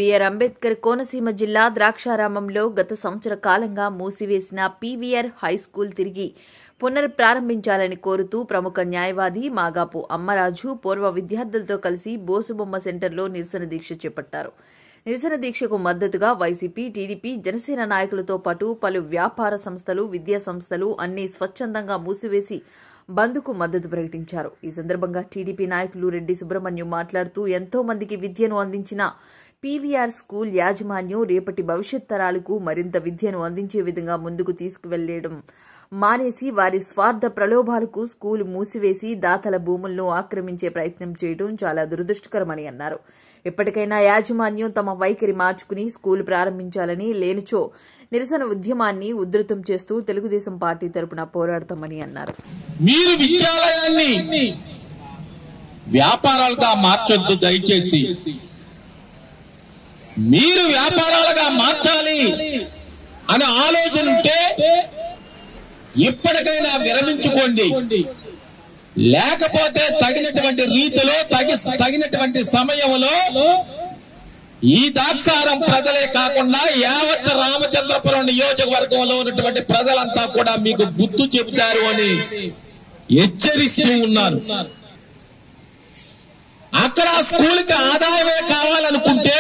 BR Ambedkar Konaseema జిల్లా ద్రాక్షారామంలో గత సంవత్సర కాలంగా మూసివేసిన పీవీఆర్ హైస్కూల్ తిరిగి పునఃప్రారంభించాలని కోరుతూ ప్రముఖ న్యాయవాది మాగాపు అమ్మరాజు పూర్వ విద్యార్థులతో కలిసి బోసుబొమ్మ సెంటర్లో నిరసన దీక్ష చేపట్టారు నిరసన దీక్షకు మద్దతుగా వైసీపీ టీడీపీ జనసేన నాయకులతో పాటు పలు వ్యాపార సంస్థలు విద్యా సంస్థలు అన్ని స్వచ్ఛందంగా మూసివేసి బంద్కు మద్దతు ప్రకటించారు ఈ సందర్భంగా టీడీపీ నాయకులు రెడ్డి సుబ్రహ్మణ్యం మాట్లాడుతూ ఎంతో మందికి విద్యను అందించిన పీవీఆర్ స్కూల్ యాజమాన్యం రేపటి భవిష్యత్ తరాలకు మరింత విద్యను అందించే విధంగా ముందుకు తీసుకువెళ్లడం మానేసి వారి స్వార్థ ప్రలోభాలకు స్కూల్ మూసివేసి దాతల భూములను ఆక్రమించే ప్రయత్నం చేయడం చాలా దురదృష్టకరమని అన్నారు ఇప్పటికైనా యాజమాన్యం తమ వైఖరి మార్చుకుని స్కూల్ ప్రారంభించాలని లేనిచో నిరసన ఉద్యమాన్ని ఉధృతం చేస్తూ తెలుగుదేశం పార్టీ తరపున పోరాడతామని అన్నారు మీరు విద్యాలయాన్ని వ్యాపారాలుగా మార్చొద్దు దయచేసి మీరు వ్యాపారాలుగా మార్చాలి అనే ఆలోచన ఉంటే ఇప్పటికైనా విరమించుకోండి లేకపోతే తగినటువంటి రీతిలో తగి తగినటువంటి సమయంలో ఈ దాక్షారం ప్రజలే కాకుండా యావత్ రామచంద్రపురం నియోజకవర్గంలో ఉన్నటువంటి ప్రజలంతా కూడా మీకు గుర్తు చెబుతారు అని హెచ్చరిస్తూ ఉన్నారు అక్కడ ఆ స్కూల్కి ఆదాయమే కావాలనుకుంటే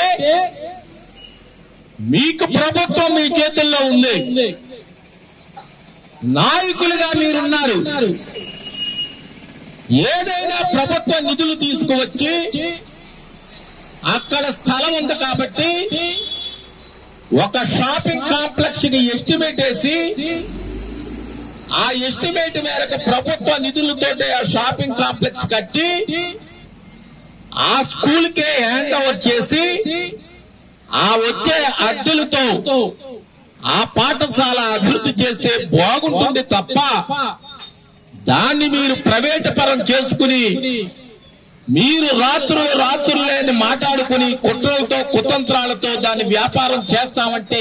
మీకు ప్రభుత్వం మీ చేతుల్లో ఉంది నాయకులుగా మీరున్నారు ఏదైనా ప్రభుత్వ నిధులు తీసుకువచ్చి అక్కడ స్థలం ఉంది కాబట్టి ఒక షాపింగ్ కాంప్లెక్స్ కి ఎస్టిమేట్ వేసి ఆ ఎస్టిమేట్ మేరకు ప్రభుత్వ నిధులతో ఆ షాపింగ్ కాంప్లెక్స్ కట్టి ఆ స్కూల్ కే హ్యాండ్ ఓవర్ చేసి ఆ వచ్చే అద్దెలతో ఆ పాఠశాల అభివృద్ధి చేస్తే బాగుంటుంది తప్ప దాన్ని మీరు ప్రైవేట్ పరం చేసుకుని మీరు రాత్రులు రాత్రులేని మాట్లాడుకుని కుట్రలతో కుతంత్రాలతో దాన్ని వ్యాపారం చేస్తామంటే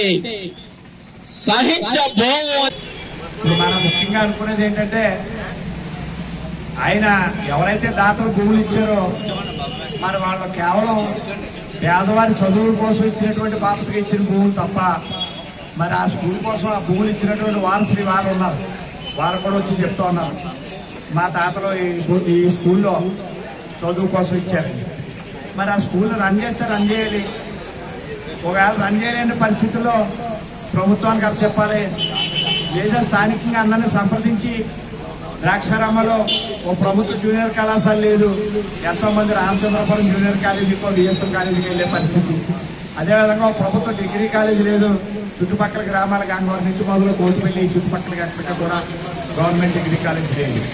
సహించబోము ఇప్పుడు మనం ముఖ్యంగా అనుకునేది ఏంటంటే ఆయన ఎవరైతే దాతలు భూములు ఇచ్చారో మరి వాళ్ళు కేవలం పేదవారి చదువుల కోసం ఇచ్చినటువంటి బాపతగా ఇచ్చిన భూములు తప్ప మరి ఆ స్కూల్ కోసం ఆ భూములు ఇచ్చినటువంటి వారసులు వారు ఉన్నారు వారు కూడా వచ్చి చెప్తా ఉన్నారు మా తాతలు ఈ భూ- ఈ స్కూల్లో చదువు కోసం ఇచ్చారు మరి ఆ స్కూల్ రన్ చేస్తే రన్ చేయాలి ఒకవేళ రన్ చేయలేని పరిస్థితుల్లో ప్రభుత్వానికి అప్పచెప్పాలి లేదా స్థానికంగా అందరినీ సంప్రదించి ద్రాక్షారామలో ఓ ప్రభుత్వ జూనియర్ కళాశాల లేదు ఎంతో మంది రామచంద్రపురం జూనియర్ కాలేజీకో డిఎస్ఎం కాలేజీకి వెళ్లే పరిస్థితి అదేవిధంగా ఓ ప్రభుత్వ డిగ్రీ కాలేజీ లేదు చుట్టుపక్కల గ్రామాల గంగవరం నుంచి మొదలు కోటిపల్లి చుట్టుపక్కల ఎక్కడికి కూడా గవర్నమెంట్ డిగ్రీ కాలేజీ లేదు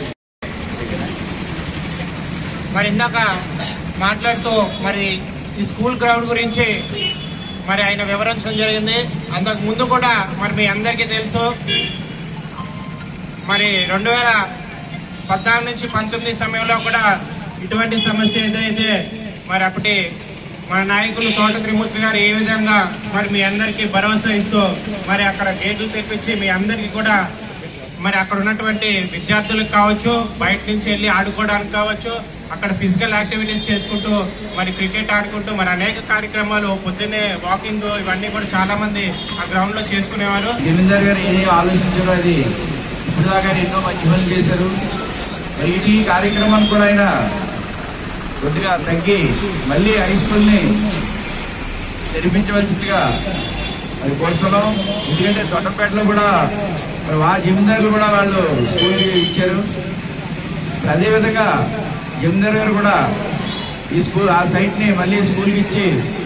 మరి ఇందాక మాట్లాడుతూ మరి ఈ స్కూల్ గ్రౌండ్ గురించి మరి ఆయన వివరించడం జరిగింది అంతకు ముందు కూడా మరి మీ అందరికీ తెలుసు మరి రెండు వేల పద్నాలుగు నుంచి పంతొమ్మిది సమయంలో కూడా ఇటువంటి సమస్య ఎదురైతే మరి అప్పటి మన నాయకులు తోట త్రిమూర్తి గారు ఏ విధంగా మరి మీ అందరికీ భరోసా ఇస్తూ మరి అక్కడ గేట్లు తెప్పించి మీ అందరికీ కూడా మరి అక్కడ ఉన్నటువంటి విద్యార్థులకు కావచ్చు బయట నుంచి వెళ్ళి ఆడుకోవడానికి కావచ్చు అక్కడ ఫిజికల్ యాక్టివిటీస్ చేసుకుంటూ మరి క్రికెట్ ఆడుకుంటూ మరి అనేక కార్యక్రమాలు పొద్దున్నే వాకింగ్ ఇవన్నీ కూడా చాలా మంది ఆ గ్రౌండ్ లో చేసుకునేవారు జమీందార్ గారు ఏ ఆలోచించారో అది ఇప్పుడు దాకా ఎన్నో మంచి పనులు చేశారు మరి ఈ కార్యక్రమాన్ని కూడా ఆయన కొద్దిగా తగ్గి మళ్ళీ హై స్కూల్ ని తెరిపించవలసిందిగా మరి కోరుతున్నాం ఎందుకంటే తొట్టపేటలో కూడా మరి వా జమీందారులు కూడా వాళ్ళు స్కూల్ ఇచ్చారు మరి అదేవిధంగా జమీందార్ గారు కూడా ఈ స్కూల్ ఆ సైట్ ని మళ్ళీ స్కూల్ కి ఇచ్చి